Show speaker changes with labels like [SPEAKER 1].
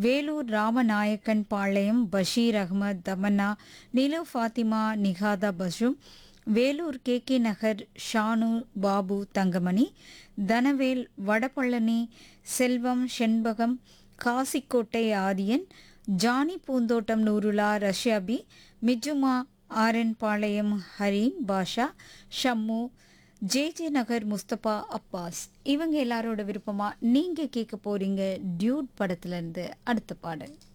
[SPEAKER 1] Vellore Ramanayakkan Palayam Basheer Ahamed Tamanna Nilu Fathima Nikhata Pashu Vellore K K Nagar Shanu Babu Thangamani Dhanavel Vadapalani Selvam Shenbagam Kasikottai Adhiyan Johnny Poonthottam Noorulla Rashyabi Mijuma Aran Palayam Hareem Basha Shammu J J Nagar Mustafa Abbas இவங்க எல்லாரோட விருப்பமா நீங்க கேட்க போறீங்க டியூட் படத்துல இருந்து அடுத்த பாடல்